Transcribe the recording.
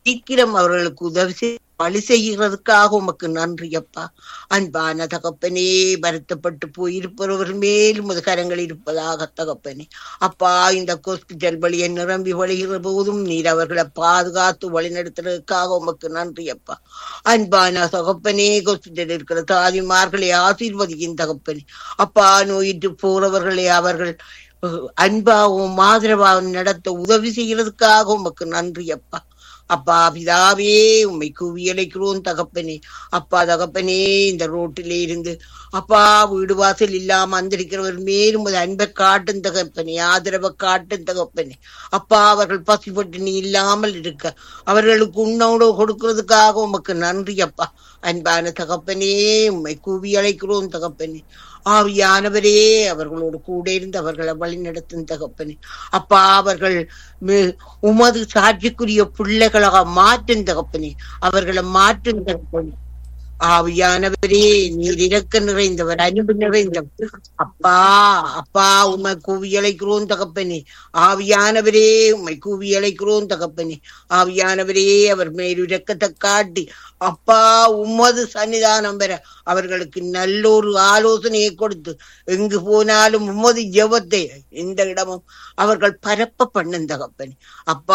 சீக்கிரம் அவர்களுக்கு உதவி செய் வழி செய்கிறதுக்காக உமக்கு நன்றி அப்பா அன்பான தகப்பனே வருத்தப்பட்டு போயிருப்பவர் மேலும் உமது கரங்கள் இருப்பதாக தகப்பனே அப்பா இந்த ஹாஸ்பிட்டல் வழியை நிரம்பி வழிகிற போதும் நீர் அவர்களை பாதுகாத்து வழிநடத்துறதுக்காக உமக்கு நன்றி அப்பா அன்பான தகப்பனே ஹாஸ்பிட்டல் இருக்கிற தாதிமார்களை ஆசீர்வதிக்கும் தகப்பனே அப்பா நோயிட்டு போறவர்களை அவர்கள் அஹ், அன்பாகவும் ஆதரவாகவும் நடத்த உதவி செய்கிறதுக்காக உமக்கு நன்றி அப்பா அப்பா பிதாவே உம்மை குவியலைக்கிறோம் தகப்பனே அப்பா தகப்பனே இந்த ரோட்டிலே இருந்து அப்பா வீடு வாசல் இல்லாம அந்திருக்கிறவர் மேலும் ஒரு அன்பை காட்டும் தகப்பனே ஆதரவை காட்டும் தகப்பனே அப்பா அவர்கள் பசிப்பட்டு நீ இல்லாமல் இருக்க அவர்களுக்கு உண்ணோடு கொடுக்கிறதுக்காக உமக்கு நன்றி அப்பா அன்பான தகப்பனே உம்மை கூவி அழைக்கிறோம் தகப்பனே ஆவியானவரே அவர்களோடு கூட இருந்து அவர்களை வழி நடத்தும் தகப்பனே அப்பா அவர்கள் மி- உமது சாட்சிக்குரிய பிள்ளைகளாக மாற்றும் தகப்பனே அவர்களை மாற்றும் தகப்பனே ஆவியானவரே நீர் இறக்க நிறைந்தவர் அன்பு நிறைந்தவர் அப்பா அப்பா உம்மை கூவி அழைக்கிறோம் தகப்பனே ஆவியானவரே உம்மை கூவி அழைக்கிறோம் தகப்பனே ஆவியானவரே அவர் மேல் இரக்கத்தை காட்டி அப்பா உமது சன்னிதானம் பெற அவர்களுக்கு நல்ல ஒரு ஆலோசனையை கொடுத்து எங்கு போனாலும் உமது ஜெபத்தை எந்த இடமும் அவர்கள் பரப்ப பண்ணும் தகப்பனே அப்பா